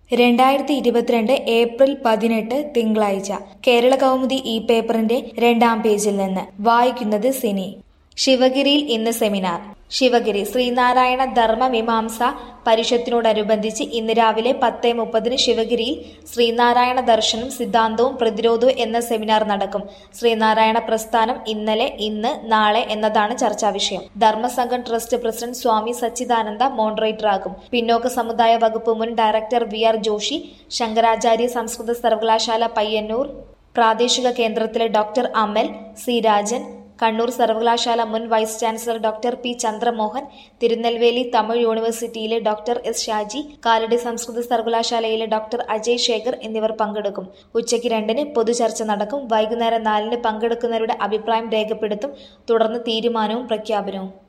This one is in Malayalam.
രണ്ടായിരത്തി ഇരുപത്തിരണ്ട് ഏപ്രിൽ പതിനെട്ട് തിങ്കളാഴ്ച കേരള കൗമുദി ഈ പേപ്പറിന്റെ രണ്ടാം പേജിൽ നിന്ന് വായിക്കുന്നത് സിനി ശിവഗിരിയിൽ ഇന്ന് സെമിനാർ ശിവഗിരി ശ്രീനാരായണ ധർമ്മ മീമാംസ പരിഷത്തിനോടനുബന്ധിച്ച് ഇന്ന് രാവിലെ പത്ത് മുപ്പതിന് ശിവഗിരിയിൽ ശ്രീനാരായണ ദർശനം സിദ്ധാന്തവും പ്രതിരോധവും എന്ന സെമിനാർ നടക്കും ശ്രീനാരായണ പ്രസ്ഥാനം ഇന്നലെ ഇന്ന് നാളെ എന്നതാണ് ചർച്ചാ വിഷയം ധർമ്മസംഘം ട്രസ്റ്റ് പ്രസിഡന്റ് സ്വാമി സച്ചിദാനന്ദ മോഡറേറ്ററാകും പിന്നോക്ക സമുദായ വകുപ്പ് മുൻ director V R Joshi Sankaracharya സംസ്കൃത സർവകലാശാല പയ്യന്നൂർ പ്രാദേശിക കേന്ദ്രത്തിലെ ഡോക്ടർ അമൽ സി രാജൻ കണ്ണൂർ സർവകലാശാല മുൻ vice chancellor doctor P Chandramohan Tirunelveli Tamil യൂണിവേഴ്സിറ്റിയിലെ ഡോക്ടർ എസ് ഷാജി കാലടി സംസ്കൃത സർവകലാശാലയിലെ ഡോക്ടർ അജയ് ശേഖർ എന്നിവർ പങ്കെടുക്കും ഉച്ചയ്ക്ക് രണ്ടിന് പൊതുചർച്ച നടക്കും വൈകുന്നേരം നാലിന് പങ്കെടുക്കുന്നവരുടെ അഭിപ്രായം രേഖപ്പെടുത്തും തുടർന്ന് തീരുമാനവും പ്രഖ്യാപനവും